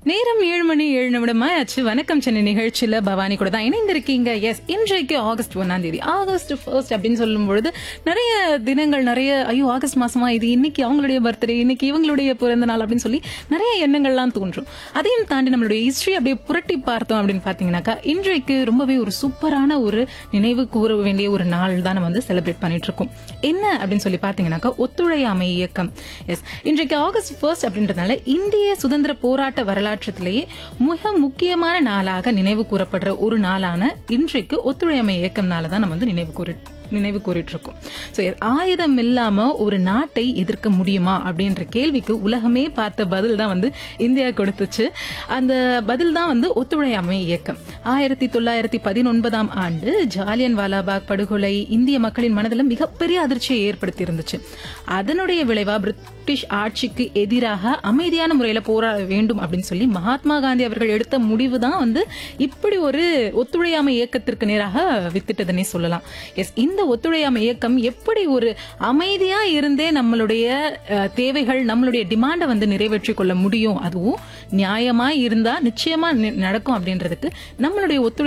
நேரம் ஏழு மணி ஏழு நிமிடமா ஆச்சு வணக்கம் சென்னை நிகழ்ச்சியில பவானி கூட தான் இணைந்திருக்கீங்க எஸ் இன்றைக்கு ஆகஸ்ட் ஒன்னாம் தேதி ஆகஸ்ட் ஃபர்ஸ்ட் அப்படின்னு சொல்லும் பொழுது நிறைய தினங்கள் நிறைய ஐயோ ஆகஸ்ட் மாசமா இது இன்னைக்கு அவங்களுடைய பர்த்டே இன்னைக்கு இவங்களுடைய பிறந்த நாள் அப்படின்னு சொல்லி நிறைய எண்ணங்கள்லாம் தோன்றும் அதையும் தாண்டி நம்மளுடைய ஹிஸ்டரி அப்படியே புரட்டி பார்த்தோம் அப்படின்னு பாத்தீங்கன்னாக்கா இன்றைக்கு ரொம்பவே ஒரு சூப்பரான ஒரு நினைவு கூற வேண்டிய ஒரு நாள் தான் நம்ம வந்து செலிப்ரேட் பண்ணிட்டு இருக்கோம் என்ன அப்படின்னு சொல்லி பாத்தீங்கன்னாக்கா ஒத்துழையாமை இயக்கம் எஸ் இன்றைக்கு ஆகஸ்ட் ஃபர்ஸ்ட் அப்படின்றதுனால இந்திய சுதந்திர போராட்ட வரலாற்றத்திலேயே மிக முக்கியமான நாளாக நினைவு கூறப்படுற ஒரு நாளான இன்றைக்கு ஒத்துழையாமை இயக்கம் நாளை தான் நம்ம வந்து நினைவு கூறி நினைவு கூறிட்டு இருக்கோம் ஸோ ஆயுதம் இல்லாம ஒரு நாட்டை எதிர்க்க முடியுமா அப்படின்ற கேள்விக்கு உலகமே பார்த்த பதில் தான் வந்து இந்தியா கொடுத்துச்சு அந்த பதில் தான் வந்து ஒத்துழையாமை இயக்கம் ஆயிரத்தி தொள்ளாயிரத்தி பதினொன்பதாம் ஆண்டு ஜாலியன் வாலாபாக் படுகொலை இந்திய மக்களின் மனதில் மிகப்பெரிய அதிர்ச்சியை ஏற்படுத்தி இருந்துச்சு அதனுடைய விளைவா பிரிட்டிஷ் ஆட்சிக்கு எதிராக அமைதியான முறையில போராட வேண்டும் அப்படின்னு சொல்லி மகாத்மா காந்தி அவர்கள் எடுத்த முடிவு தான் வந்து இப்படி ஒரு ஒத்துழையாமை இயக்கத்திற்கு நேராக வித்திட்டதுன்னே சொல்லலாம் எஸ் இந்த ஒத்துழையாமை இயக்கம் எப்படி ஒரு அமைதியா இருந்தே நம்மளுடைய அஹ், தேவைகள் நம்மளுடைய டிமாண்டை வந்து நிறைவேற்றிக் கொள்ள முடியும் அதுவும் நியாயமா இருந்தா நிச்சயமா நி- நடக்கும் அப்படின்றதுக்கு நம்மளுடைய ஒத்துழை